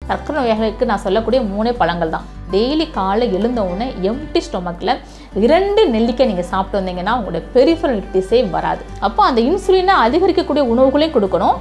சர்க்கரை நோயாளிகளுக்கு நான் சொல்லக்கூடிய மூணே பழங்கள் தான் டெய்லி காலை எழுந்த உடனே எம்டி ஸ்டொமக்கில் இரண்டு நெல்லிக்காய் நீங்கள் சாப்பிட்டு வந்தீங்கன்னா உங்களுடைய பெரிஃபரல் டிசே வராது அப்போ அந்த இன்சுலினை அதிகரிக்கக்கூடிய உணவுகளையும் கொடுக்கணும்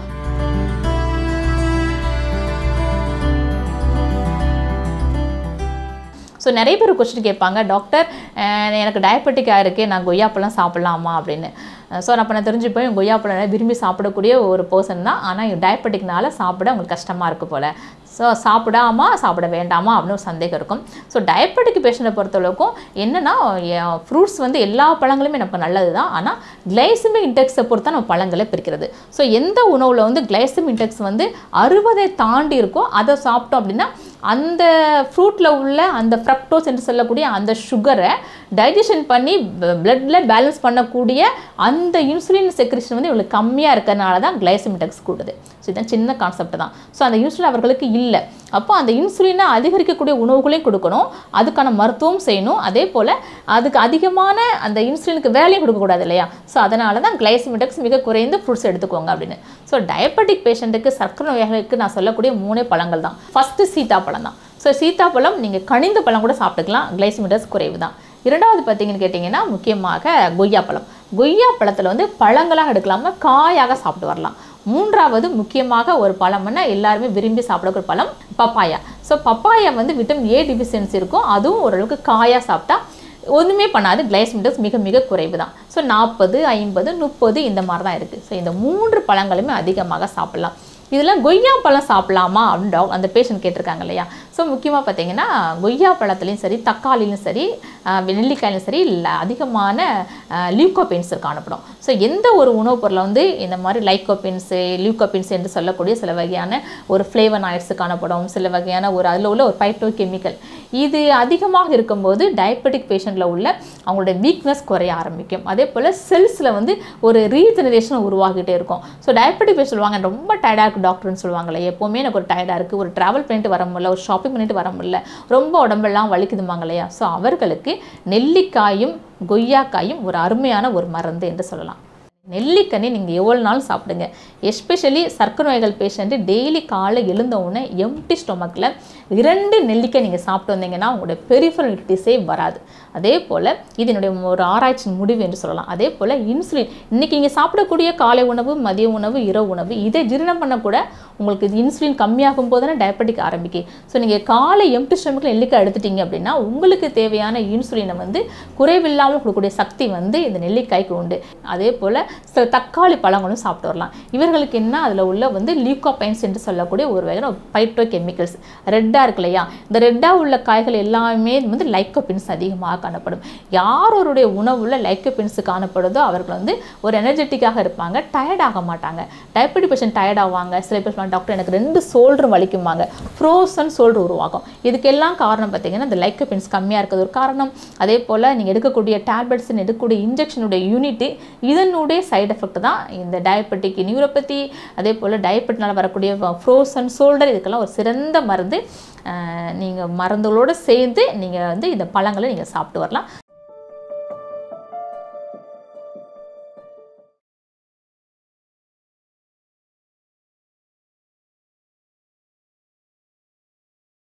ஸோ நிறைய பேர் கொஸ்டின் கேட்பாங்க டாக்டர் அஹ் எனக்கு டயபெட்டிக்காக இருக்குது நான் கொய்யாப்பழம் சாப்பிட்லாமா அப்படின்னு ஸோ நான் அப்போ நான் தெரிஞ்சுப்பேன் கொய்யாப்பழம் விரும்பி சாப்பிடக்கூடிய ஒரு பர்சன் தான் ஆனால் டயபெட்டிக்னால சாப்பிட உங்களுக்கு கஷ்டமாக இருக்குது போல் ஸோ சாப்பிடாமா சாப்பிட வேண்டாமா அப்படின்னு ஒரு சந்தேகம் இருக்கும் ஸோ டயபெட்டிக் பேஷண்ட்டை பொறுத்தளவுக்கும் என்னென்னா ஃப்ரூட்ஸ் வந்து எல்லா பழங்களுமே நமக்கு நல்லது தான் ஆனால் கிளைசமிக் இன்டெக்ஸை பொறுத்து தான் நம்ம பழங்களை பிரிக்கிறது ஸோ எந்த உணவில் வந்து கிளைசமிக் இன்டெக்ஸ் வந்து அறுபதை தாண்டி இருக்கோ அதை சாப்பிட்டோம் அப்படின்னா அந்த ஃப்ரூட்டில் உள்ள அந்த ஃப்ரக்டோஸ் என்று சொல்லக்கூடிய அந்த சுகரை டைஜஷன் பண்ணி பிளட்டில் பேலன்ஸ் பண்ணக்கூடிய அந்த இன்சுலின் செக்ரிஷன் வந்து இவங்களுக்கு கம்மியாக இருக்கிறதுனால தான் கிளைசமிடெக்ஸ் கூடுது ஸோ இதுதான் சின்ன கான்செப்ட் தான் ஸோ அந்த இன்சுலின் அவர்களுக்கு இல்லை அப்போ அந்த இன்சுலினை அதிகரிக்கக்கூடிய உணவுகளையும் கொடுக்கணும் அதுக்கான மருத்துவம் செய்யணும் அதே போல் அதுக்கு அதிகமான அந்த இன்சுலினுக்கு வேலையும் கொடுக்கக்கூடாது இல்லையா ஸோ அதனால தான் கிளைசமிடெக்ஸ் மிக குறைந்து ஃப்ரூட்ஸ் எடுத்துக்கோங்க அப்படின்னு ஸோ டயபெட்டிக் பேஷண்ட்டுக்கு சர்க்கரை நோயாளிகளுக்கு நான் சொல்லக்கூடிய மூணே பழங்கள் தான் ஃபஸ்ட்டு சீத்தாப்பழம் தான் ஸோ சீத்தாப்பழம் நீங்கள் கனிந்த பழம் கூட சாப்பிட்டுக்கலாம் கிளைசமிடஸ் குறைவு தான் இரண்டாவது பார்த்தீங்கன்னு கேட்டிங்கன்னா முக்கியமாக கொய்யாப்பழம் கொய்யாப்பழத்தில் வந்து பழங்களாக எடுக்கலாமா காயாக சாப்பிட்டு வரலாம் மூன்றாவது முக்கியமாக ஒரு பழம்னா எல்லாருமே விரும்பி சாப்பிடக்கூடிய பழம் பப்பாயா ஸோ பப்பாயா வந்து விட்டமின் ஏ டிஃபிஷியன்சி இருக்கும் அதுவும் ஓரளவுக்கு காயாக சாப்பிட்டா ஒன்றுமே பண்ணாது கிளைசமிடஸ் மிக மிக குறைவு தான் ஸோ நாற்பது ஐம்பது முப்பது இந்த மாதிரி தான் இருக்குது ஸோ இந்த மூன்று பழங்களுமே அதிகமாக சாப்பிடலாம் இதில் கொய்யா பழம் சாப்பிடலாமா அப்படின்னு டாக் அந்த பேஷண்ட் கேட்டிருக்காங்க இல்லையா ஸோ முக்கியமாக பார்த்தீங்கன்னா கொய்யா பழத்துலையும் சரி தக்காளிலையும் சரி ஆஹ் நெல்லிக்காயிலும் சரி இல்லை அதிகமான லியூகோபெயின்ஸ் காணப்படும் ஸோ எந்த ஒரு உணவுப் பொருளை வந்து இந்த மாதிரி லைக்கோபெயின்ஸு லியூகோபெயின்ஸ் என்று சொல்லக்கூடிய சில வகையான ஒரு ஃப்ளேவனாய்ட்ஸ் காணப்படும் சில வகையான ஒரு அதில் உள்ள ஒரு பைட்டோ கெமிக்கல் இது அதிகமாக இருக்கும்போது டயபெட்டிக் பேஷண்ட்டில் உள்ள அவங்களோட வீக்னஸ் குறைய ஆரம்பிக்கும் அதே போல் செல்ஸில் வந்து ஒரு ரீஜெனரேஷன் உருவாகிட்டே இருக்கும் ஸோ டயபெட்டிக் பேஷண்ட் சொல்லுவாங்க ரொம்ப டயர்டாக இருக்குது டாக்டர்னு சொல்லுவாங்களே எப்போவுமே எனக்கு ஒரு டயர்டாக இருக்குது ஒரு ட்ராவல் பண்ணிட்டு வர முடியல ஒரு ஷாப்பிங் பண்ணிட்டு வர முடியல ரொம்ப உடம்பெல்லாம் வலிக்குதுமாங்க இல்லையா ஸோ அவர்களுக்கு நெல்லிக்காயும் கொய்யாக்காயும் ஒரு அருமையான ஒரு மருந்து என்று சொல்லலாம் நெல்லிக்கனி நீங்கள் எவ்வளோ நாளும் சாப்பிடுங்க எஸ்பெஷலி சர்க்கரை நோய்கள் பேஷண்ட்டு டெய்லி காலை எழுந்த உடனே எம்டி ஸ்டொமக்கில் இரண்டு நெல்லிக்காய் நீங்கள் சாப்பிட்டு வந்தீங்கன்னா உங்களுடைய பெரிஃபரல் டிசே வராது அதே போல் இது என்னுடைய ஒரு ஆராய்ச்சி முடிவு என்று சொல்லலாம் அதே போல் இன்சுலின் இன்றைக்கி நீங்கள் சாப்பிடக்கூடிய காலை உணவு மதிய உணவு இரவு உணவு இதை ஜீரணம் பண்ணக்கூட உங்களுக்கு இது இன்சுலின் கம்மியாகும் போது தானே டயபெட்டிக் ஆரம்பிக்கு ஸோ நீங்கள் காலை எம்டி ஸ்டொமக்கில் நெல்லிக்காய் எடுத்துட்டீங்க அப்படின்னா உங்களுக்கு தேவையான இன்சுலினை வந்து குறைவில்லாமல் கொடுக்கக்கூடிய சக்தி வந்து இந்த நெல்லிக்காய்க்கு உண்டு அதே போல் சில தக்காளி பழங்களும் சாப்பிட்டு வரலாம் இவர்களுக்கு என்ன அதில் உள்ள வந்து லியூகோபைன்ஸ் என்று சொல்லக்கூடிய ஒரு வகையான பைட்டோ கெமிக்கல்ஸ் ரெட்டாக இருக்கு இல்லையா இந்த ரெட்டாக உள்ள காய்கள் எல்லாமே வந்து லைக்கோபின்ஸ் அதிகமாக காணப்படும் யாரோருடைய உணவுல லைக்கோபின்ஸ் காணப்படுதோ அவர்கள் வந்து ஒரு எனர்ஜெட்டிக்காக இருப்பாங்க டயர்ட் ஆக மாட்டாங்க டயபெட்டிக் பேஷண்ட் டயர்ட் ஆவாங்க சில பேர் சொல்லுவாங்க டாக்டர் எனக்கு ரெண்டு சோல்டரும் வலிக்குமாங்க ஃப்ரோசன் சோல்டர் உருவாகும் இதுக்கெல்லாம் காரணம் பார்த்தீங்கன்னா இந்த லைக்கோபின்ஸ் கம்மியாக இருக்கிறது ஒரு காரணம் அதே போல் நீங்கள் எடுக்கக்கூடிய டேப்லெட்ஸ் எடுக்கக்கூடிய இன்ஜெக்ஷனுடைய யூனிட்டு இதனுடைய சைடு எஃபெக்ட் தான் இந்த டயபெட்டிக் நியூரோபதி அதே போல் டயபெட்னால வரக்கூடிய ஃப்ரோசன் ஷோல்டர் இதுக்கெல்லாம் ஒரு சிறந்த மருந்து நீங்கள் மருந்துகளோடு சேர்ந்து நீங்கள் வந்து இந்த பழங்களை நீங்கள் சாப்பிட்டு வரலாம்